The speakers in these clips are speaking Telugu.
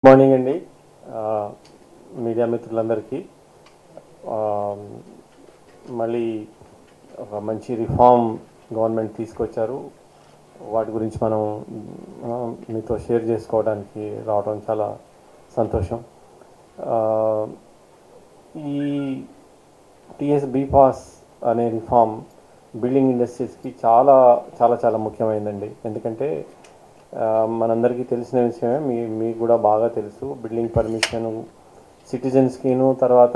మార్నింగ్ అండి ఆ, మీడియా మిత్రులందరికీ ఆ, మళ్ళీ ఒక మంచి రిఫార్మ్ గవర్నమెంట్ తీసుకొచ్చారు వాటి గురించి మనం ఆ, మీతో షేర్ చేసుకోవడానికి రావడం చాలా సంతోషం ఆ, ఈ టిఎస్ బీపాస్ అనే రిఫార్మ్ బిల్డింగ్ ఇండస్ట్రీస్కి చాలా చాలా చాలా ముఖ్యమైనదండి ఎందుకంటే ఆ, మనందరికీ తెలిసిన విషయమే మీ మీకు కూడా బాగా తెలుసు బిల్డింగ్ పర్మిషన్ సిటిజన్స్కిను తర్వాత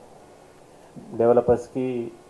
డెవలపర్స్కి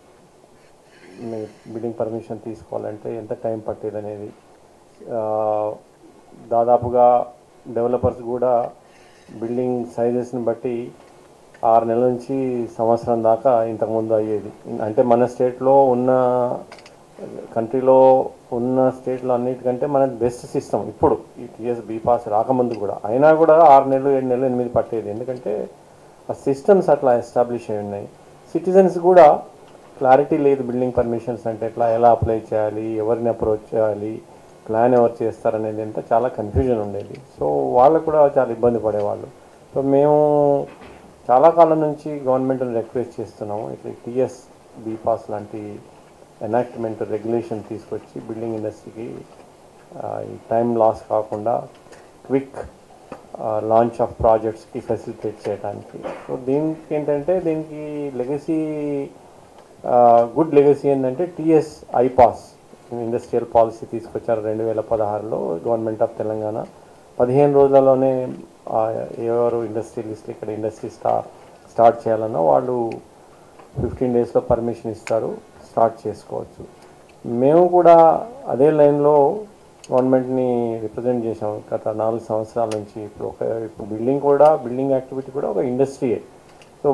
మీ బిల్డింగ్ పర్మిషన్ తీసుకోవాలంటే ఎంత టైం పట్టేది అనేది ఆ, దాదాపుగా డెవలపర్స్ కూడా బిల్డింగ్ సైజెస్ని బట్టి ఆరు నెలల నుంచి సంవత్సరం దాకా ఇంతకుముందు అయ్యేది అంటే మన స్టేట్లో ఉన్న కంట్రీలో ఉన్న స్టేట్లో అన్నిటికంటే మన బెస్ట్ సిస్టమ్ ఇప్పుడు ఈ టీఎస్ బీపాస్ రాకముందు కూడా అయినా కూడా ఆరు నెలలు ఏడు నెలలు ఎనిమిది పట్టేది ఎందుకంటే ఆ సిస్టమ్స్ అట్లా ఎస్టాబ్లిష్ అయి ఉన్నాయి సిటిజన్స్ కూడా క్లారిటీ లేదు బిల్డింగ్ పర్మిషన్స్ అంటే ఎట్లా ఎలా అప్లై చేయాలి ఎవరిని అప్రోచ్ చేయాలి ప్లాన్ ఎవరు చేస్తారనేది అంతా చాలా కన్ఫ్యూజన్ ఉండేది సో వాళ్ళు కూడా చాలా ఇబ్బంది పడేవాళ్ళు సో మేము చాలా కాలం నుంచి గవర్నమెంట్ని రిక్వెస్ట్ చేస్తున్నాము ఇట్లా టీఎస్ బీపాస్ లాంటి ఎనాక్ట్మెంట్ రెగ్యులేషన్ తీసుకొచ్చి బిల్డింగ్ ఇండస్ట్రీకి ఈ టైం లాస్ కాకుండా క్విక్ లాంచ్ ఆఫ్ ప్రాజెక్ట్స్కి ఫెసిలిటేట్ చేయడానికి సో దీనికి ఏంటంటే దీనికి లెగసీ గుడ్ లెగసీ ఏంటంటే టిఎస్ ఐపాస్ ఇండస్ట్రియల్ పాలసీ తీసుకొచ్చారు రెండు వేల పదహారులో గవర్నమెంట్ ఆఫ్ తెలంగాణ పదిహేను రోజులలోనే ఆ, ఎవరు ఇండస్ట్రియలిస్ట్ ఇక్కడ ఇండస్ట్రీ స్టా స్టార్ట్ చేయాలన్నా వాళ్ళు ఫిఫ్టీన్ డేస్లో పర్మిషన్ ఇస్తారు స్టార్ట్ చేసుకోవచ్చు మేము కూడా అదే లైన్లో గవర్నమెంట్ని రిప్రజెంట్ చేసాం గత నాలుగు సంవత్సరాల నుంచి ఇప్పుడు ఒక ఇప్పుడు బిల్డింగ్ కూడా బిల్డింగ్ యాక్టివిటీ కూడా ఒక ఇండస్ట్రీయే సో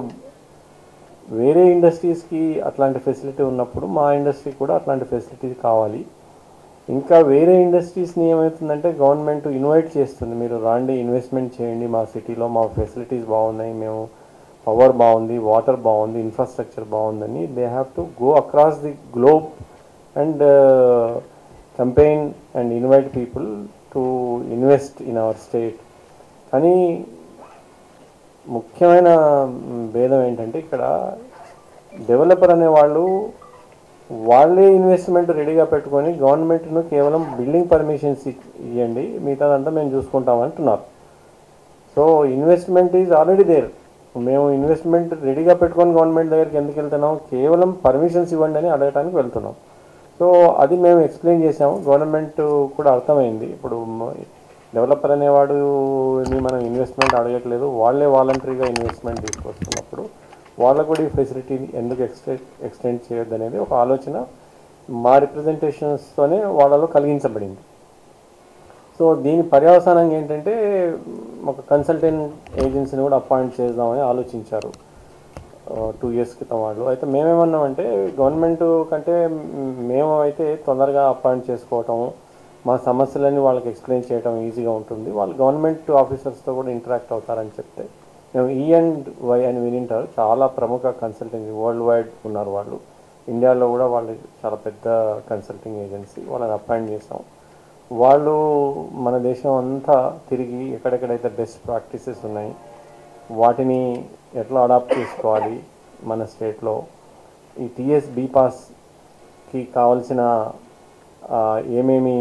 వేరే ఇండస్ట్రీస్కి అట్లాంటి ఫెసిలిటీ ఉన్నప్పుడు మా ఇండస్ట్రీకి కూడా అట్లాంటి ఫెసిలిటీ కావాలి ఇంకా వేరే ఇండస్ట్రీస్ని ఏమవుతుందంటే గవర్నమెంట్ ఇన్వైట్ చేస్తుంది మీరు రాండి ఇన్వెస్ట్మెంట్ చేయండి మా సిటీలో మా ఫెసిలిటీస్ బాగున్నాయి మేము పవర్ బాగుంది వాటర్ బాగుంది ఇన్ఫ్రాస్ట్రక్చర్ బాగుందని they have to go across the globe and campaign and invite people to invest in our state కానీ ముఖ్యమైన మ్, భేదం ఏంటంటే ఇక్కడ డెవలపర్ అనేవాళ్ళు వాళ్ళే ఇన్వెస్ట్మెంట్ రెడీగా పెట్టుకొని గవర్నమెంట్ను కేవలం బిల్డింగ్ పర్మిషన్స్ ఇవ్వండి మిగతాదంతా మేము చూసుకుంటాం అంటున్నారు so investment is already there మేము ఇన్వెస్ట్మెంట్ రెడీగా పెట్టుకొని గవర్నమెంట్ దగ్గరికి ఎందుకు వెళ్తున్నాం కేవలం పర్మిషన్స్ ఇవ్వండి అని అడగడానికి వెళ్తున్నాం సో అది మేము ఎక్స్ప్లెయిన్ చేసాము గవర్నమెంట్ కూడా అర్థమైంది ఇప్పుడు డెవలపర్ అనేవాడు మనం ఇన్వెస్ట్మెంట్ అడగట్లేదు వాళ్ళే వాలంటరీగా ఇన్వెస్ట్మెంట్ తీసుకొస్తున్నప్పుడు వాళ్ళకు కూడా ఈ ఫెసిలిటీ ఎందుకు ఎక్స్టెండ్ ఎక్స్టెండ్ చేయొద్దు అనేది ఒక ఆలోచన మా రిప్రజెంటేషన్స్తోనే వాళ్ళలో కలిగించబడింది సో దీని పర్యవసానంగా ఏంటంటే ఒక కన్సల్టెంట్ ఏజెన్సీని కూడా అపాయింట్ చేద్దామని ఆలోచించారు టూ ఇయర్స్ క్రితం వాళ్ళు అయితే మేమేమన్నామంటే గవర్నమెంట్ కంటే మ్, మేము అయితే తొందరగా అపాయింట్ చేసుకోవటం మా సమస్యలన్నీ వాళ్ళకి ఎక్స్ప్లెయిన్ చేయడం ఈజీగా ఉంటుంది వాళ్ళు గవర్నమెంట్ ఆఫీసర్స్తో కూడా ఇంటరాక్ట్ అవుతారని చెప్తే మేము ఈ అండ్ వై అని వినింటారు చాలా ప్రముఖ కన్సల్టింగ్ వరల్డ్ వైడ్ ఉన్నారు వాళ్ళు ఇండియాలో కూడా వాళ్ళు చాలా పెద్ద కన్సల్టింగ్ ఏజెన్సీ వాళ్ళని అపాయింట్ చేసాం వాళ్ళు మన దేశం అంతా తిరిగి ఎక్కడెక్కడైతే బెస్ట్ ప్రాక్టీసెస్ ఉన్నాయి వాటిని ఎట్లా అడాప్ట్ చేసుకోవాలి మన స్టేట్లో ఈ టిఎస్ బీపాస్కి కావాల్సిన ఆ, ఏమేమి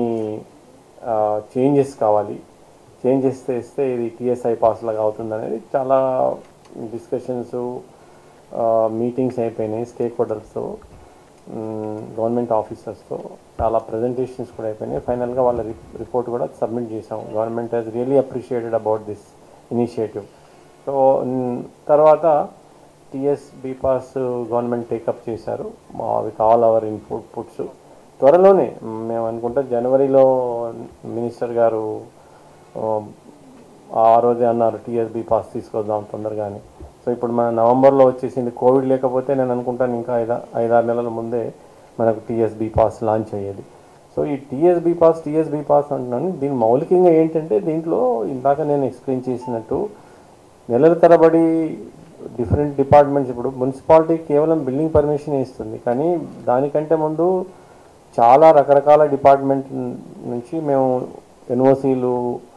చేంజెస్ కావాలి చేంజెస్ చేస్తే ఇది టీఎస్ఐ పాస్ లాగా అవుతుంది అనేది చాలా డిస్కషన్స్ మీటింగ్స్ అయిపోయినాయి స్టేక్ హోల్డర్స్తో గవర్నమెంట్ ఆఫీసర్స్తో చాలా ప్రజెంటేషన్స్ కూడా అయిపోయినాయి ఫైనల్గా వాళ్ళ రిపోర్ట్ కూడా సబ్మిట్ చేసాం government has really appreciated about this initiative so తర్వాత టిఎస్ బీపాస్ గవర్నమెంట్ టేకప్ చేశారు with all our inputs త్వరలోనే మేము అనుకుంటా జనవరిలో మినిస్టర్ గారు ఆ, ఆ రోజే అన్నారు టీఎస్బీ పాస్ తీసుకొద్దాం తొందరగానే సో ఇప్పుడు మన నవంబర్లో వచ్చేసింది కోవిడ్ లేకపోతే నేను అనుకుంటాను ఇంకా ఐదా ఐదారు నెలల ముందే మనకు టీఎస్బీ పాస్ లాంచ్ అయ్యేది సో ఈ టీఎస్బీ పాస్ టీఎస్బీ పాస్ అంటున్నాను దీని మౌలికంగా ఏంటంటే దీంట్లో ఇందాక నేను ఎక్స్ప్లెయిన్ చేసినట్టు నెలల తరబడి డిఫరెంట్ డిపార్ట్మెంట్స్ ఇప్పుడు మున్సిపాలిటీ కేవలం బిల్డింగ్ పర్మిషన్ ఇస్తుంది కానీ దానికంటే ముందు చాలా రకరకాల డిపార్ట్మెంట్ నుంచి మేము ఎన్ఓసీలు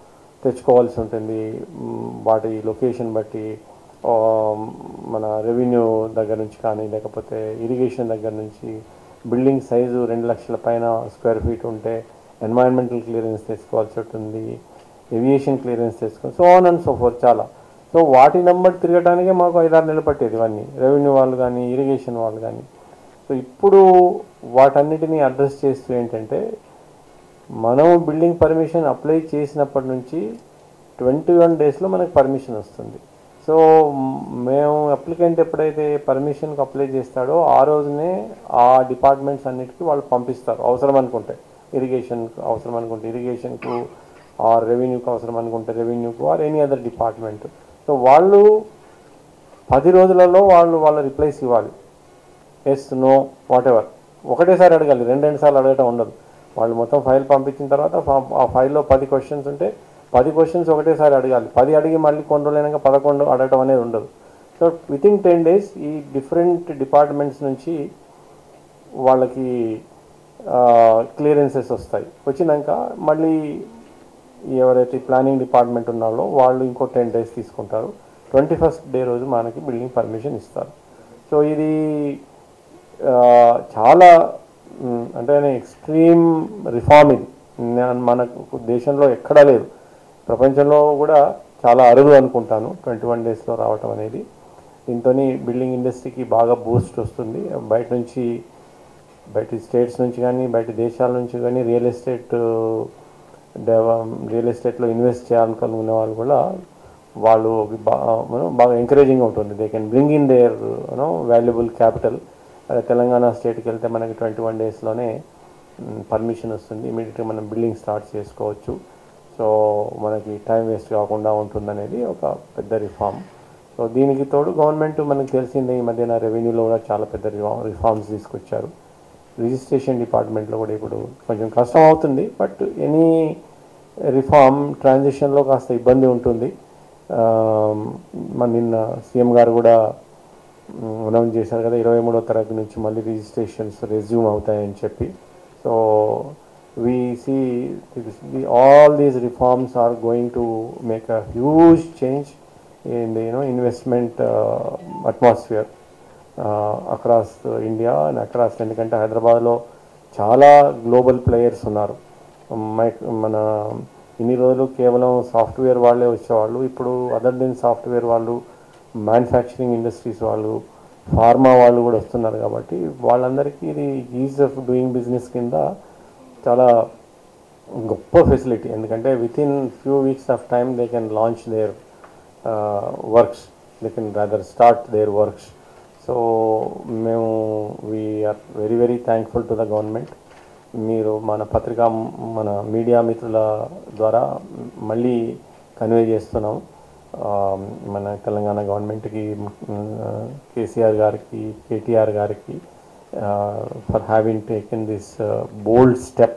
తెచ్చుకోవాల్సి ఉంటుంది మ్, వాటి లొకేషన్ బట్టి ఆ, మన రెవెన్యూ దగ్గర నుంచి కానీ లేకపోతే ఇరిగేషన్ దగ్గర నుంచి బిల్డింగ్ సైజు రెండు లక్షల పైన స్క్వేర్ ఫీట్ ఉంటే ఎన్వైరన్మెంటల్ క్లియరెన్స్ తెచ్చుకోవాల్సి ఉంటుంది ఏవియేషన్ క్లియరెన్స్ తెచ్చుకోవాలి so on and so forth చాలా సో వాటి నెంబర్ తిరగడానికే మాకు ఐదారు నెలలు పట్టేది ఇవన్నీ రెవెన్యూ వాళ్ళు కానీ ఇరిగేషన్ వాళ్ళు కానీ సో ఇప్పుడు వాటన్నిటిని అడ్రస్ చేస్తూ ఏంటంటే మనం బిల్డింగ్ పర్మిషన్ అప్లై చేసినప్పటి నుంచి ట్వంటీ వన్ డేస్లో మనకు పర్మిషన్ వస్తుంది సో మ్, మేము అప్లికెంట్ ఎప్పుడైతే పర్మిషన్కి అప్లై చేస్తాడో ఆ రోజునే ఆ డిపార్ట్మెంట్స్ అన్నిటికీ వాళ్ళు పంపిస్తారు అవసరం అనుకుంటే ఇరిగేషన్కు అవసరం అనుకుంటే ఇరిగేషన్కు ఆర్ రెవెన్యూకి అవసరం అనుకుంటే రెవెన్యూకు or any other department so వాళ్ళు పది రోజులలో వాళ్ళు వాళ్ళ రిప్లైస్ ఇవ్వాలి ఎస్ నో వాట్ ఎవర్ ఒకటేసారి అడగాలి రెండు రెండు సార్లు అడగటం ఉండదు వాళ్ళు మొత్తం ఫైల్ పంపించిన తర్వాత ఫా- ఆ ఫైల్లో పది క్వశ్చన్స్ ఉంటే పది క్వశ్చన్స్ ఒకటేసారి అడగాలి పది అడిగి మళ్ళీ కొన్ని రోజులైనాక పదకొండు అడగటం అనేది ఉండదు so within ten days ఈ డిఫరెంట్ డిపార్ట్మెంట్స్ నుంచి వాళ్ళకి క్లియరెన్సెస్ వస్తాయి వచ్చినాక మళ్ళీ ఎవరైతే ప్లానింగ్ డిపార్ట్మెంట్ ఉన్నారో వాళ్ళు ఇంకో టెన్ డేస్ తీసుకుంటారు ట్వంటీ ఫస్ట్ డే రోజు మనకి బిల్డింగ్ పర్మిషన్ ఇస్తారు సో ఇది ఆ, చాలా మ్, అంటే ఎక్స్ట్రీమ్ రిఫార్మ్ ఇది నా- మనకు దేశంలో ఎక్కడా లేదు ప్రపంచంలో కూడా చాలా అరుదు అనుకుంటాను ట్వంటీ వన్ డేస్లో రావటం అనేది దీంతో బిల్డింగ్ ఇండస్ట్రీకి బాగా బూస్ట్ వస్తుంది బయట నుంచి బయట స్టేట్స్ నుంచి కానీ బయట దేశాల నుంచి కానీ రియల్ ఎస్టేట్ రియల్ ఎస్టేట్లో ఇన్వెస్ట్ చేయాలనుకునే వాళ్ళు కూడా వాళ్ళు బా- మనం బాగా ఎంకరేజింగ్ ఉంటుంది they can bring in their you know valuable capital అదే తెలంగాణ స్టేట్కి వెళ్తే మనకి ట్వంటీ వన్ డేస్లోనే పర్మిషన్ వస్తుంది ఇమీడియట్గా మనం బిల్డింగ్ స్టార్ట్ చేసుకోవచ్చు సో మనకి టైం వేస్ట్ కాకుండా ఉంటుందనేది ఒక పెద్ద రిఫార్మ్ సో దీనికి తోడు గవర్నమెంట్ మనకు తెలిసిందే ఈ మధ్యన రెవెన్యూలో కూడా చాలా పెద్ద రిఫార్మ్స్ తీసుకొచ్చారు రిజిస్ట్రేషన్ డిపార్ట్మెంట్లో కూడా ఇప్పుడు కొంచెం కష్టం అవుతుంది బట్ ఎనీ రిఫార్మ్ ట్రాన్సిషన్లో కాస్త ఇబ్బంది ఉంటుంది ఆ, మన నిన్న సీఎం గారు కూడా అనౌన్స్ చేశారు కదా ఇరవై మూడో తరగతి నుంచి మళ్ళీ రిజిస్ట్రేషన్స్ రెజ్యూమ్ అవుతాయని చెప్పి so we see all these reforms are going to make a huge change in the you know investment atmosphere across India and across ఎందుకంటే హైదరాబాద్లో చాలా గ్లోబల్ ప్లేయర్స్ ఉన్నారు మైక్ మన ఇన్ని రోజులు కేవలం సాఫ్ట్వేర్ వాళ్ళే వచ్చేవాళ్ళు ఇప్పుడు అదర్ దెన్ సాఫ్ట్వేర్ వాళ్ళు మ్యానుఫ్యాక్చరింగ్ ఇండస్ట్రీస్ వాళ్ళు ఫార్మా వాళ్ళు కూడా వస్తున్నారు కాబట్టి వాళ్ళందరికీ ఇది ఈజ్ ఆఫ్ డూయింగ్ బిజినెస్ కింద చాలా గొప్ప ఫెసిలిటీ ఎందుకంటే within few weeks of time they can launch their works they can rather start their works so మేము we are very very thankful to the government మీరు మన పత్రికా మన మీడియా మిత్రుల ద్వారా మళ్ళీ కన్వే చేస్తున్నాం ఆ, మన తెలంగాణ గవర్నమెంట్కి కేసీఆర్ గారికి కేటీఆర్ గారికి for having taken this bold step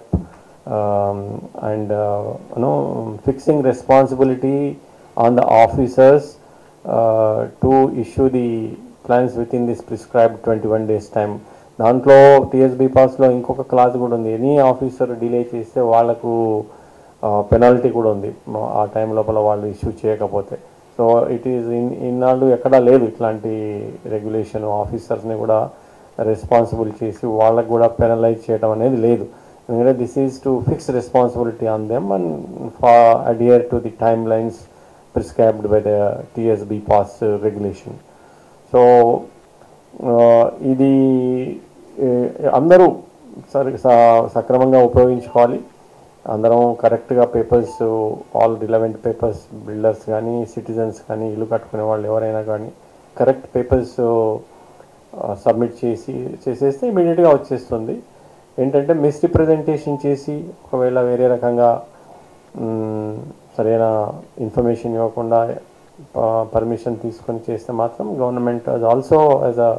and you know fixing responsibility on the officers to issue the plans within this prescribed twenty one days time దాంట్లో టీఎస్బీ పాస్లో ఇంకొక క్లాస్ కూడా ఉంది ఎనీ ఆఫీసర్ డిలే చేస్తే వాళ్ళకు పెనాల్టీ కూడా ఉంది మ- ఆ టైం లోపల వాళ్ళు ఇష్యూ చేయకపోతే సో ఇట్ ఈస్ ఇన్ ఇన్నాళ్ళు ఎక్కడా లేదు ఇట్లాంటి రెగ్యులేషన్ ఆఫీసర్స్ని కూడా రెస్పాన్సిబుల్ చేసి వాళ్ళకు కూడా పెనలైజ్ చేయడం అనేది లేదు ఎందుకంటే this is to fix responsibility on them and for adhere to the timelines prescribed by the TSB pass regulation so ఆ, ఇది ఏ, అందరూ సరి స- సక్రమంగా ఉపయోగించుకోవాలి అందరం కరెక్ట్గా papers all relevant papers builders కానీ సిటిజన్స్ కానీ ఇల్లు కట్టుకునే వాళ్ళు ఎవరైనా కానీ కరెక్ట్ పేపర్స్ సబ్మిట్ చేసి చేసేస్తే ఇమీడియట్గా వచ్చేస్తుంది ఏంటంటే మిస్రిప్రజెంటేషన్ చేసి ఒకవేళ వేరే రకంగా మ్, సరైన ఇన్ఫర్మేషన్ ఇవ్వకుండా పర్మిషన్ తీసుకొని చేస్తే మాత్రం government also as a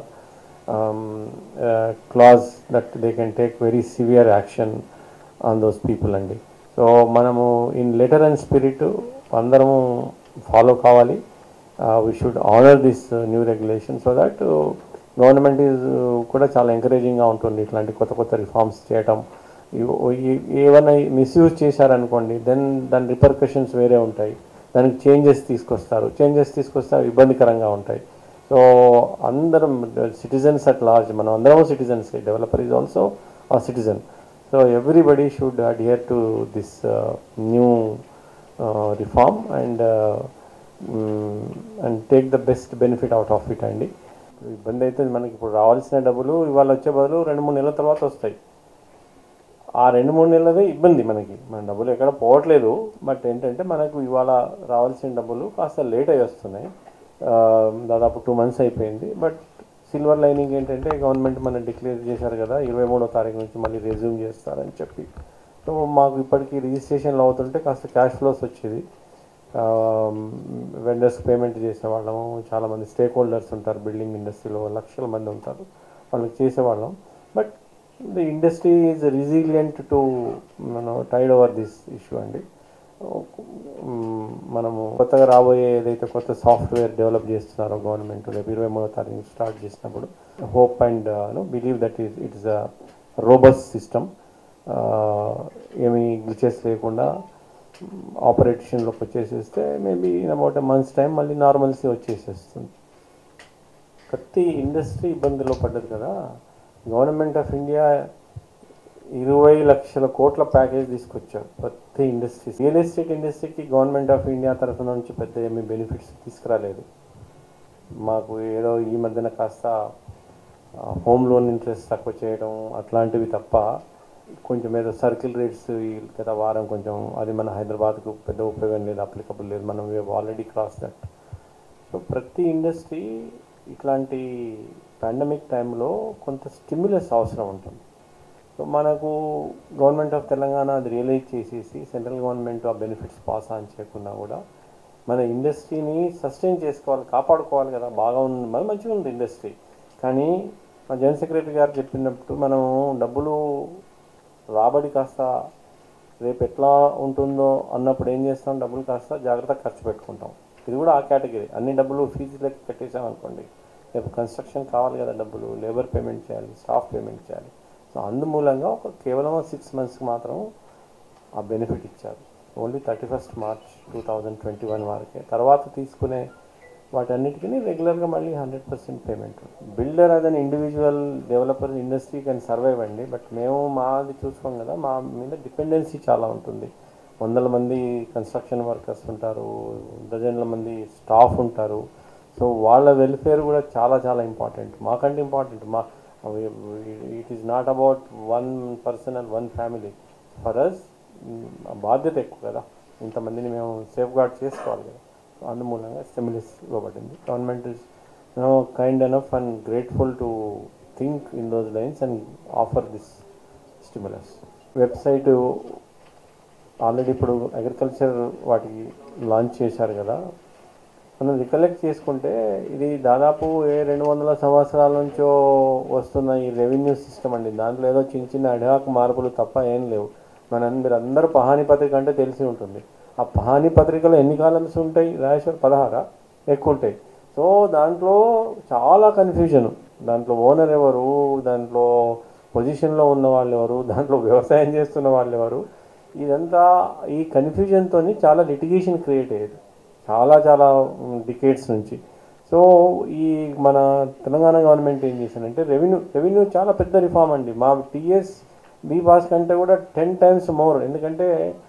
clause that they can take very severe action on those people అండి సో మనము ఇన్ లెటర్ అండ్ స్పిరిట్ అందరము ఫాలో కావాలి we should honour this new regulation so that government is కూడా చాలా ఎంకరేజింగ్గా ఉంటుంది ఇట్లాంటి కొత్త కొత్త రిఫార్మ్స్ చేయటం ఏ- ఏమైనా మిస్యూజ్ చేశారనుకోండి దెన్ దాని రిపర్కషన్స్ వేరే ఉంటాయి దానికి చేంజెస్ తీసుకొస్తారు చేంజెస్ తీసుకొస్తే అవి ఇబ్బందికరంగా ఉంటాయి సో అందరం సిటిజన్స్ అట్ లార్జ్ మనం అందరం citizens developer is also a citizen so everybody should adhere to this new reform and and take the best benefit out of it అండి ఇప్పుడు ఇబ్బంది అయితే మనకి ఇప్పుడు రావాల్సిన డబ్బులు ఇవాళ వచ్చే బదులు రెండు మూడు నెలల తర్వాత వస్తాయి ఆ రెండు మూడు నెలలదే ఇబ్బంది మనకి మన డబ్బులు ఎక్కడ పోవట్లేదు బట్ ఏంటంటే మనకు ఇవాళ రావాల్సిన డబ్బులు కాస్త లేట్ అయ్యి వస్తున్నాయి ఆ, దాదాపు టూ మంత్స్ అయిపోయింది బట్ సిల్వర్ లైనింగ్ ఏంటంటే గవర్నమెంట్ మనం డిక్లేర్ చేశారు కదా ఇరవై మూడో తారీఖు నుంచి మళ్ళీ రెజ్యూమ్ చేస్తారని చెప్పి సో మాకు ఇప్పటికీ రిజిస్ట్రేషన్లు అవుతుంటే కాస్త క్యాష్ ఫ్లోస్ వచ్చేది వెండర్స్ పేమెంట్ చేసే వాళ్ళము చాలామంది స్టేక్ హోల్డర్స్ ఉంటారు బిల్డింగ్ ఇండస్ట్రీలో లక్షల మంది ఉంటారు వాళ్ళకి చేసేవాళ్ళం but the industry is resilient to మనం టైడ్ ఓవర్ దిస్ ఇష్యూ అండి మ్, మనము కొత్తగా రాబోయే ఏదైతే కొత్త సాఫ్ట్వేర్ డెవలప్ చేస్తున్నారో గవర్నమెంట్ రేపు ఇరవై మూడో తారీఖు స్టార్ట్ చేసినప్పుడు hope and believe that is it is a robust system ఏమి గ్లిచెస్ లేకుండా ఆపరేషన్లోకి వచ్చేసేస్తే maybe in about months time మళ్ళీ నార్మల్సీ వచ్చేసేస్తుంది ప్రతి ఇండస్ట్రీ ఇబ్బందిలో పడ్డది కదా గవర్నమెంట్ ఆఫ్ ఇండియా ఇరవై లక్షల కోట్ల ప్యాకేజ్ తీసుకొచ్చారు ప్రతి ఇండస్ట్రీ రియల్ ఎస్టేట్ ఇండస్ట్రీకి గవర్నమెంట్ ఆఫ్ ఇండియా తరఫున నుంచి పెద్ద ఏమీ బెనిఫిట్స్ తీసుకురాలేదు మాకు ఏదో ఈ మధ్యన కాస్త హోమ్ లోన్ ఇంట్రెస్ట్ తక్కువ చేయడం అట్లాంటివి తప్ప కొంచెం ఏదో సర్కిల్ రేట్స్ ఈ గత వారం కొంచెం అది మన హైదరాబాద్కు పెద్ద ఉపయోగం లేదు అప్లికబుల్ లేదు మనం ఆల్రెడీ క్రాస్ దట్ సో ప్రతి ఇండస్ట్రీ ఇట్లాంటి పాండమిక్ టైంలో కొంత స్టిమ్యులస్ అవసరం ఉంటుంది సో మనకు గవర్నమెంట్ ఆఫ్ తెలంగాణ అది రియలైజ్ చేసేసి సెంట్రల్ గవర్నమెంట్ ఆ బెనిఫిట్స్ పాస్ ఆన్ చేయకుండా కూడా మన ఇండస్ట్రీని సస్టైన్ చేసుకోవాలి కాపాడుకోవాలి కదా బాగా ఉంది మన మంచిగా ఉంది ఇండస్ట్రీ కానీ మా జనరల్ సెక్రటరీ గారు చెప్పినప్పుడు మనం డబ్బులు రాబడి కాస్త రేపు ఎట్లా ఉంటుందో అన్నప్పుడు ఏం చేస్తాం డబ్బులు కాస్త జాగ్రత్తగా ఖర్చు పెట్టుకుంటాం ఇది కూడా ఆ కేటగిరీ అన్ని డబ్బులు ఫీజులకి కట్టేసాం అనుకోండి రేపు కన్స్ట్రక్షన్ కావాలి కదా డబ్బులు లేబర్ పేమెంట్ చేయాలి స్టాఫ్ పేమెంట్ చేయాలి సో అందుమూలంగా ఒక కేవలం సిక్స్ మంత్స్కి మాత్రం ఆ బెనిఫిట్ ఇచ్చారు only thirty first March two thousand twenty one వరకే తర్వాత తీసుకునే వాటన్నిటికీ రెగ్యులర్గా మళ్ళీ హండ్రెడ్ పర్సెంట్ పేమెంట్ బిల్డర్ అదే individual developer industry can survive అండి బట్ మేము మాది చూసుకోం కదా మా మీద డిపెండెన్సీ చాలా ఉంటుంది వందల మంది కన్స్ట్రక్షన్ వర్కర్స్ ఉంటారు డజన్ల మంది స్టాఫ్ ఉంటారు సో వాళ్ళ వెల్ఫేర్ కూడా చాలా చాలా ఇంపార్టెంట్ మాకంటే ఇంపార్టెంట్ మా it is not about one person and one family for us బాధ్యత ఎక్కువ కదా ఇంతమందిని మేము సేఫ్ గార్డ్ చేసుకోవాలి కదా సో అందుమూలంగా స్టిమ్యులస్ ఇవ్వబడింది government is no kind enough and grateful to think in those lines and offer this stimulus website already ఇప్పుడు అగ్రికల్చర్ వాటికి లాంచ్ చేశారు కదా మనం రికలెక్ట్ చేసుకుంటే ఇది దాదాపు ఏ రెండు వందల సంవత్సరాల నుంచో వస్తున్న ఈ రెవెన్యూ సిస్టమ్ అండి దాంట్లో ఏదో చిన్న చిన్న అడాక్ మార్పులు తప్ప ఏం లేవు మన మీరు అందరూ పహాని పత్రిక అంటే తెలిసి ఉంటుంది ఆ పహాని పత్రికలో ఎన్ని కాలమ్స్ ఉంటాయి రాజేశ్వర్ పదహారా ఎక్కువ ఉంటాయి సో దాంట్లో చాలా కన్ఫ్యూజన్ దాంట్లో ఓనర్ ఎవరు దాంట్లో పొజిషన్లో ఉన్న వాళ్ళు ఎవరు దాంట్లో వ్యవసాయం చేస్తున్న వాళ్ళు ఎవరు ఇదంతా ఈ కన్ఫ్యూజన్తో చాలా లిటిగేషన్ క్రియేట్ అయ్యేది చాలా చాలా డికేట్స్ నుంచి సో ఈ మన తెలంగాణ గవర్నమెంట్ ఏం చేశారంటే రెవెన్యూ రెవెన్యూ చాలా పెద్ద రిఫార్మ్ అండి మా టీఎస్ బీ పాస్ కంటే కూడా టెన్ టైమ్స్ మోర్ ఎందుకంటే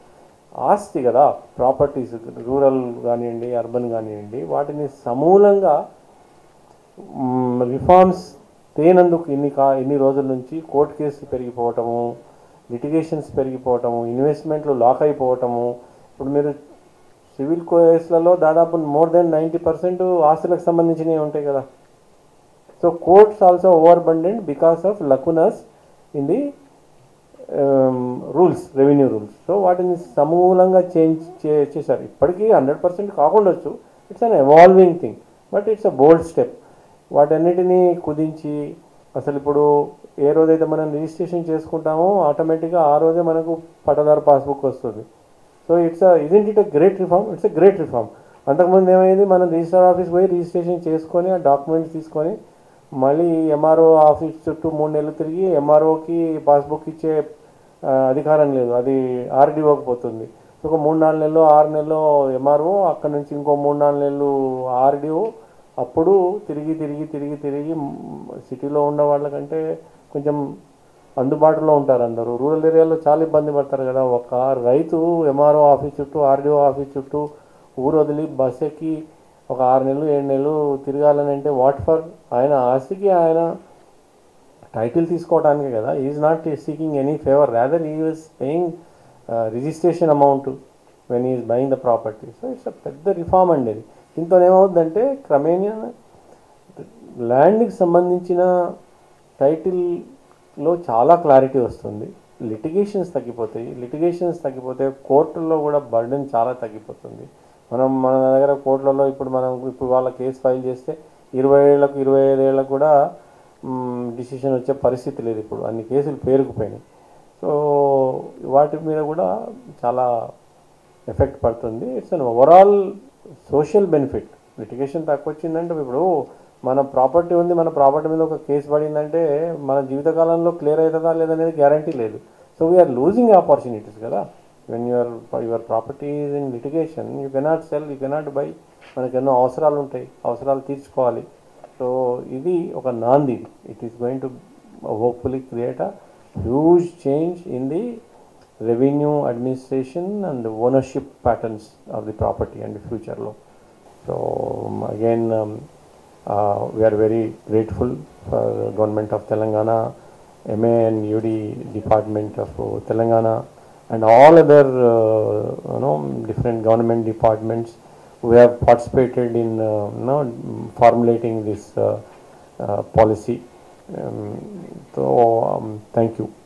ఆస్తి కదా ప్రాపర్టీస్ రూరల్ కానివ్వండి అర్బన్ కానివ్వండి వాటిని సమూలంగా రిఫార్మ్స్ తేనందుకు ఇన్ని కా ఇన్ని రోజుల నుంచి కోర్టు కేసులు పెరిగిపోవటము లిటిగేషన్స్ పెరిగిపోవటము ఇన్వెస్ట్మెంట్లు లాక్ అయిపోవటము ఇప్పుడు మీరు సివిల్ కేసులలో దాదాపు మోర్ దెన్ నైంటీ పర్సెంట్ ఆస్తులకు సంబంధించినవి ఉంటాయి కదా so courts also overburdened because of lacunas in the rules revenue rules so వాటిని సమూలంగా చేంజ్ చే చేశారు ఇప్పటికీ హండ్రెడ్ పర్సెంట్ కాకుండొచ్చు it's an evolving thing but it's a bold step వాటన్నిటినీ కుదించి అసలు ఇప్పుడు ఏ రోజైతే మనం రిజిస్ట్రేషన్ చేసుకుంటామో ఆటోమేటిక్గా ఆ రోజే మనకు పట్టదారు పాస్బుక్ వస్తుంది so it's isn't it a great reform it's a great reform అంతకుముందు ఏమైంది మనం రిజిస్టర్ ఆఫీస్ పోయి రిజిస్ట్రేషన్ చేసుకొని ఆ డాక్యుమెంట్స్ తీసుకొని మళ్ళీ ఎంఆర్ఓ ఆఫీస్ చుట్టూ మూడు నెలలు తిరిగి ఎంఆర్ఓకి పాస్బుక్ ఇచ్చే ఆ, అధికారం లేదు అది ఆర్డీఓకి పోతుంది సో ఒక మూడు నాలుగు నెలలు ఆరు నెలలు ఎంఆర్ఓ అక్కడ నుంచి ఇంకో మూడు నాలుగు నెలలు ఆర్డీఓ అప్పుడు తిరిగి తిరిగి తిరిగి తిరిగి సిటీలో ఉన్న వాళ్ళకంటే కొంచెం అందుబాటులో ఉంటారు అందరూ రూరల్ ఏరియాలో చాలా ఇబ్బంది పడతారు కదా ఒక రైతు ఎంఆర్ఓ ఆఫీస్ చుట్టూ ఆర్డీఓ ఆఫీస్ చుట్టూ ఊరు వదిలి బస్ ఎక్కి ఒక ఆరు నెలలు ఏడు నెలలు తిరగాలని అంటే వాట్ ఫర్ ఆయన ఆస్తికి ఆయన టైటిల్ తీసుకోవడానికే కదా is not seeking any favour rather he was paying registration amount when is buying the property so it's పెద్ద రిఫార్మ్ అండి ఇది దీంతో ఏమవుతుందంటే క్రమేణా ల్యాండ్కి సంబంధించిన టైటిల్లో చాలా క్లారిటీ వస్తుంది లిటిగేషన్స్ తగ్గిపోతాయి లిటిగేషన్స్ తగ్గిపోతే కోర్టుల్లో కూడా బర్డెన్ చాలా తగ్గిపోతుంది మనం మన దగ్గర కోర్టులలో ఇప్పుడు మనం ఇప్పుడు వాళ్ళ కేసు ఫైల్ చేస్తే ఇరవై ఏళ్ళకు ఇరవై ఐదు ఏళ్ళకు కూడా డిసిషన్ వచ్చే పరిస్థితి లేదు ఇప్పుడు అన్ని కేసులు పేరుకుపోయినాయి సో వాటి మీద కూడా చాలా ఎఫెక్ట్ పడుతుంది it's an overall social benefit litigation తక్కువ వచ్చిందంటే ఇప్పుడు మన ప్రాపర్టీ ఉంది మన ప్రాపర్టీ మీద ఒక కేసు పడిందంటే మన జీవితకాలంలో క్లియర్ అవుతుందా లేదనేది గ్యారంటీ లేదు సో వీఆర్ లూజింగ్ ఆపర్చునిటీస్ కదా when your your property is in litigation you cannot sell you cannot buy మనకు ఎన్నో అవసరాలు ఉంటాయి అవసరాలు తీర్చుకోవాలి సో ఇది ఒక నాంది it is going to hopefully create a huge change in the revenue administration and ownership patterns of the property and ఫ్యూచర్లో so again we are very grateful for the government of Telangana, MA and UD department of uh, Telangana, and all other uh, you know different government departments who have participated in uh, you know formulating this uh, uh, policy. Um, so um, thank you.